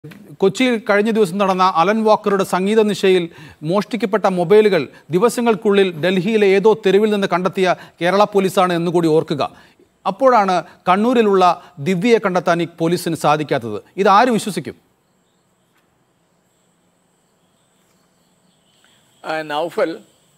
കൊച്ചിയിൽ കഴിഞ്ഞ ദിവസം നടന്ന അലൻ വാക്കറുടെ സംഗീത നിശയിൽ മോഷ്ടിക്കപ്പെട്ട മൊബൈലുകൾ ദിവസങ്ങൾക്കുള്ളിൽ ഡൽഹിയിലെ ഏതോ തെരുവിൽ നിന്ന് കണ്ടെത്തിയ കേരള പോലീസാണ് എന്നുകൂടി ഓർക്കുക അപ്പോഴാണ് കണ്ണൂരിലുള്ള ദിവ്യയെ കണ്ടെത്താൻ ഈ പോലീസിന് സാധിക്കാത്തത് ഇത് ആര് വിശ്വസിക്കും ആ, നൗഫൽ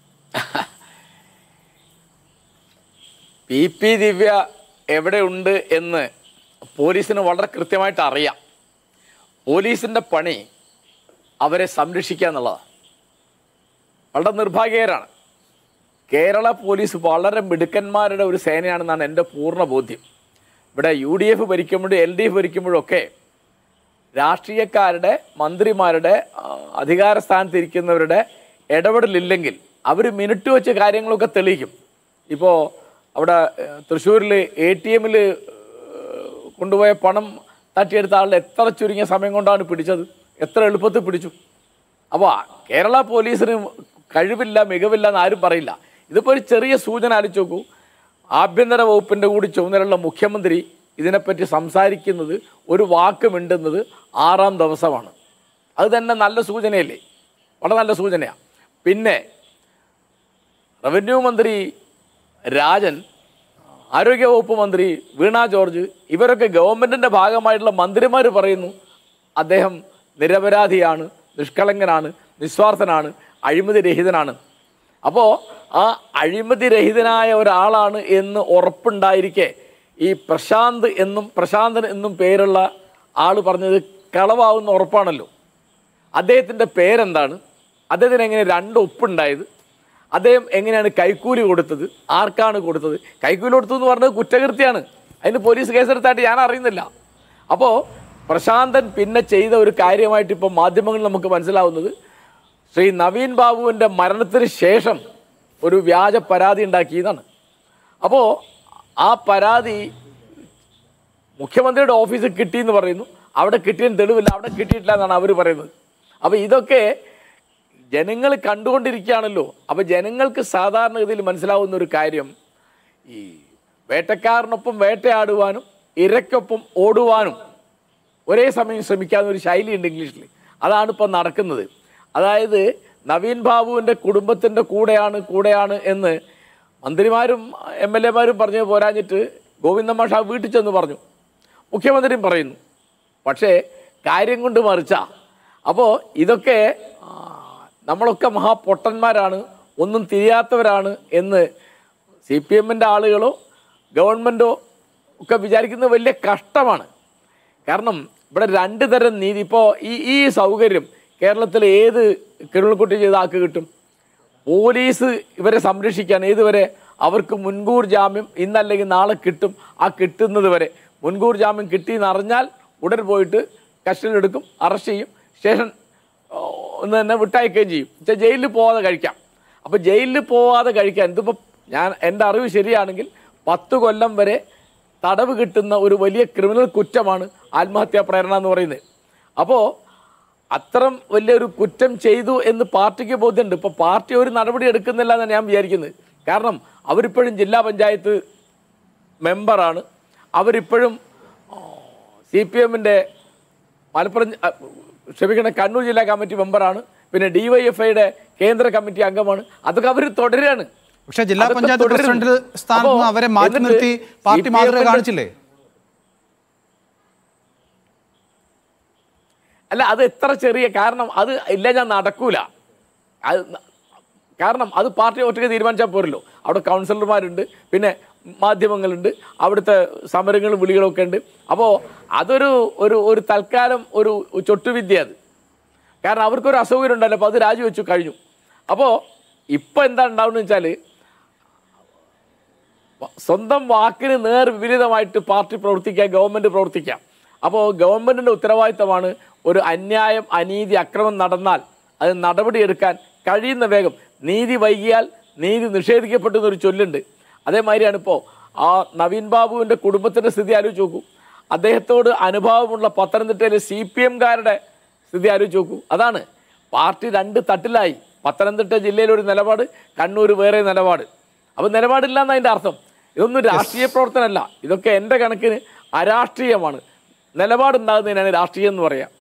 പി പി ദിവ്യ എവിടെയുണ്ട് എന്ന് പോലീസിന് വളരെ കൃത്യമായിട്ട് അറിയാം പോലീസിൻ്റെ പണി അവരെ സംരക്ഷിക്കുക എന്നുള്ളതാണ് വളരെ നിർഭാഗ്യകരാണ് കേരള പോലീസ് വളരെ മിടുക്കന്മാരുടെ ഒരു സേനയാണെന്നാണ് എൻ്റെ പൂർണ്ണ ബോധ്യം ഇവിടെ യു ഡി എഫ് ഭരിക്കുമ്പോഴും എൽ ഡി എഫ് ഭരിക്കുമ്പോഴൊക്കെ രാഷ്ട്രീയക്കാരുടെ മന്ത്രിമാരുടെ ആ, അധികാര സ്ഥാനത്തിരിക്കുന്നവരുടെ ഇടപെടലില്ലെങ്കിൽ അവർ മിനിറ്റ് വെച്ച് കാര്യങ്ങളൊക്കെ തെളിയിക്കും ഇപ്പോൾ അവിടെ തൃശ്ശൂരിൽ എ ടി എമ്മിൽ കൊണ്ടുപോയ പണം തട്ടിയെടുത്ത ആളുടെ എത്ര ചുരുങ്ങിയ സമയം കൊണ്ടാണ് പിടിച്ചത് എത്ര എളുപ്പത്തിൽ പിടിച്ചു അപ്പോൾ കേരള പോലീസിന് കഴിവില്ല മികവില്ല എന്ന് ആരും പറയില്ല ഇതിപ്പോൾ ഒരു ചെറിയ സൂചന ആലോചിച്ച് നോക്കൂ ആഭ്യന്തര വകുപ്പിൻ്റെ കൂടി ചുമതലയുള്ള മുഖ്യമന്ത്രി ഇതിനെപ്പറ്റി സംസാരിക്കുന്നത് ഒരു വാക്ക് മിണ്ടുന്നത് ആറാം ദിവസമാണ് അത് തന്നെ നല്ല സൂചനയല്ലേ വളരെ നല്ല സൂചനയാണ് പിന്നെ റവന്യൂ മന്ത്രി രാജൻ ആരോഗ്യവകുപ്പ് മന്ത്രി വീണ ജോർജ് ഇവരൊക്കെ ഗവൺമെൻറ്റിൻ്റെ ഭാഗമായിട്ടുള്ള മന്ത്രിമാർ പറയുന്നു അദ്ദേഹം നിരപരാധിയാണ് നിഷ്കളങ്കനാണ് നിസ്വാർത്ഥനാണ് അഴിമതി രഹിതനാണ് അപ്പോൾ ആ അഴിമതി രഹിതനായ ഒരാളാണ് എന്ന് ഉറപ്പുണ്ടായിരിക്കെ ഈ പ്രശാന്ത് എന്നും പ്രശാന്തൻ എന്നും പേരുള്ള ആൾ പറഞ്ഞത് കളവാകുന്ന ഉറപ്പാണല്ലോ അദ്ദേഹത്തിൻ്റെ പേരെന്താണ് അദ്ദേഹത്തിന് എങ്ങനെ രണ്ട് ഒപ്പുണ്ടായത് അദ്ദേഹം എങ്ങനെയാണ് കൈക്കൂലി കൊടുത്തത് ആർക്കാണ് കൊടുത്തത് കൈക്കൂലി കൊടുത്തു എന്ന് പറഞ്ഞത് കുറ്റകൃത്യമാണ് അതിന് പോലീസ് കേസെടുത്തായിട്ട് ഞാൻ അറിയുന്നില്ല അപ്പോൾ പ്രശാന്തൻ പിന്നെ ചെയ്ത ഒരു കാര്യമായിട്ട് ഇപ്പോൾ മാധ്യമങ്ങളിൽ നമുക്ക് മനസ്സിലാവുന്നത് ശ്രീ നവീൻ ബാബുവിൻ്റെ മരണത്തിന് ശേഷം ഒരു വ്യാജ പരാതി ഉണ്ടാക്കിയതാണ് അപ്പോൾ ആ പരാതി മുഖ്യമന്ത്രിയുടെ ഓഫീസിൽ കിട്ടിയെന്ന് പറയുന്നു അവിടെ കിട്ടിയെന്ന് തെളിവില്ല അവിടെ കിട്ടിയിട്ടില്ല എന്നാണ് അവർ പറയുന്നത് അപ്പോൾ ഇതൊക്കെ ജനങ്ങൾ കണ്ടുകൊണ്ടിരിക്കുകയാണല്ലോ അപ്പോൾ ജനങ്ങൾക്ക് സാധാരണഗതിയിൽ മനസ്സിലാവുന്ന ഒരു കാര്യം ഈ വേട്ടക്കാരനൊപ്പം വേട്ടയാടുവാനും ഇരയ്ക്കൊപ്പം ഓടുവാനും ഒരേ സമയം ശ്രമിക്കാവുന്ന ഒരു ശൈലിയുണ്ട് ഇംഗ്ലീഷിൽ അതാണ് ഇപ്പം നടക്കുന്നത് അതായത് നവീൻ ബാബുവിൻ്റെ കുടുംബത്തിൻ്റെ കൂടെയാണ് കൂടെയാണ് എന്ന് മന്ത്രിമാരും എം എൽ എമാരും പറഞ്ഞു പോരാഞ്ഞിട്ട് ഗോവിന്ദമാഷ വീട്ടിൽ ചെന്ന് പറഞ്ഞു മുഖ്യമന്ത്രിയും പറയുന്നു പക്ഷേ കാര്യം കൊണ്ട് മറിച്ച അപ്പോൾ ഇതൊക്കെ ആ, നമ്മളൊക്കെ മഹാപൊട്ടന്മാരാണ് ഒന്നും തിരിയാത്തവരാണ് എന്ന് സി പി എമ്മിൻ്റെ ആളുകളോ ഗവൺമെൻറ്റോ ഒക്കെ വിചാരിക്കുന്നത് വലിയ കഷ്ടമാണ് കാരണം ഇവിടെ രണ്ട് തരം നീതി ഇപ്പോൾ ഈ ഈ സൗകര്യം കേരളത്തിൽ ഏത് കിരുളക്കുട്ടി ചെയ്ത ആൾക്ക് കിട്ടും പോലീസ് ഇവരെ സംരക്ഷിക്കാൻ ഏതുവരെ അവർക്ക് മുൻകൂർ ജാമ്യം ഇന്നല്ലെങ്കിൽ നാളെ കിട്ടും ആ കിട്ടുന്നത് വരെ മുൻകൂർ ജാമ്യം കിട്ടിയെന്ന് അറിഞ്ഞാൽ ഉടൻ പോയിട്ട് കസ്റ്റഡിയിലെടുക്കും അറസ്റ്റ് ചെയ്യും സ്റ്റേഷൻ ഓ, ഒന്ന് തന്നെ വിട്ടയക്കുകയും ചെയ്യും പക്ഷേ ജയിലിൽ പോവാതെ കഴിക്കാം അപ്പോൾ ജയിലിൽ പോവാതെ കഴിക്കാൻ ഇതിപ്പോൾ ഞാൻ എൻ്റെ അറിവ് ശരിയാണെങ്കിൽ പത്ത് കൊല്ലം വരെ തടവ് കിട്ടുന്ന ഒരു വലിയ ക്രിമിനൽ കുറ്റമാണ് ആത്മഹത്യാ പ്രേരണ എന്ന് പറയുന്നത് അപ്പോൾ അത്തരം വലിയൊരു കുറ്റം ചെയ്തു എന്ന് പാർട്ടിക്ക് ബോധ്യമുണ്ട് ഇപ്പോൾ പാർട്ടി ഒരു നടപടി എടുക്കുന്നില്ല എന്നാണ് ഞാൻ വിചാരിക്കുന്നത് കാരണം അവരിപ്പോഴും ജില്ലാ പഞ്ചായത്ത് മെമ്പറാണ് അവരിപ്പോഴും സി പി എമ്മിൻ്റെ മലപ്പുറം ജി- അ, ക്ഷമിക്കണം കണ്ണൂർ ജില്ലാ കമ്മിറ്റി മെമ്പറാണ് പിന്നെ ഡി വൈ എഫ് ഐയുടെ കേന്ദ്ര കമ്മിറ്റി അംഗമാണ് അതൊക്കെ അവർ തുടരുകയാണ് പക്ഷേ ജില്ലാ അതൊക്കെ പഞ്ചായത്ത് തുടരുന്നു. പ്രസിഡന്റ് സ്ഥാനത്ത് നിന്ന് അപ്പോ അവരെ മാറ്റി എന്നിട്ട് നിർത്തി പാർട്ടി CPM മാതൃക ന്റെ- കാണിച്ചില്ലേ അല്ല അത് എത്ര ചെറിയ കാരണം അത് ഇല്ല ഞാൻ നടക്കൂല അത് ന- കാരണം അത് പാർട്ടി ഒറ്റയ്ക്ക് തീരുമാനിച്ചാൽ പോരല്ലോ അവിടെ കൗൺസിലർമാരുണ്ട് പിന്നെ മാധ്യമങ്ങളുണ്ട് അവിടുത്തെ സമരങ്ങളും വിളികളൊക്കെ ഉണ്ട് അപ്പോൾ അതൊരു ഒരു ഒരു തൽക്കാലം ഒരു ചൊട്ടുവിദ്യ അത് കാരണം അവർക്കൊരു അസൗകര്യം ഉണ്ടല്ലോ അപ്പോൾ അത് രാജിവെച്ചു കഴിഞ്ഞു അപ്പോൾ ഇപ്പോൾ എന്താ ഉണ്ടാവുന്നത് വെച്ചാൽ സ്വന്തം വാക്കിന് നേർ വിപരീതമായിട്ട് പാർട്ടി പ്രവർത്തിക്കുക ഗവൺമെൻറ് പ്രവർത്തിക്കാം അപ്പോൾ ഗവൺമെൻറ്റിൻ്റെ ഉത്തരവാദിത്തമാണ് ഒരു അന്യായം അനീതി അക്രമം നടന്നാൽ അത് നടപടിയെടുക്കാൻ കഴിയുന്ന വേഗം നീതി വൈകിയാൽ നീതി നിഷേധിക്കപ്പെട്ടു എന്നൊരു ചൊല്ലുണ്ട് അതേമാതിരിയാണ് ഇപ്പോൾ ആ നവീൻ ബാബുവിൻ്റെ കുടുംബത്തിൻ്റെ സ്ഥിതി ആലോചിച്ച് നോക്കൂ അദ്ദേഹത്തോട് അനുഭവമുള്ള പത്തനംതിട്ടയിലെ സി പി എംകാരുടെ സ്ഥിതി ആലോചിച്ച് നോക്കൂ അതാണ് പാർട്ടി രണ്ട് തട്ടിലായി പത്തനംതിട്ട ജില്ലയിൽ ഒരു നിലപാട് കണ്ണൂർ വേറെ നിലപാട് അപ്പോൾ നിലപാടില്ല എന്നതിൻ്റെ അർത്ഥം ഇതൊന്നും രാഷ്ട്രീയ പ്രവർത്തനമല്ല ഇതൊക്കെ എൻ്റെ കണക്കിന് അരാഷ്ട്രീയമാണ് നിലപാടുണ്ടാകുന്നതിനാണ് രാഷ്ട്രീയം എന്ന് പറയാം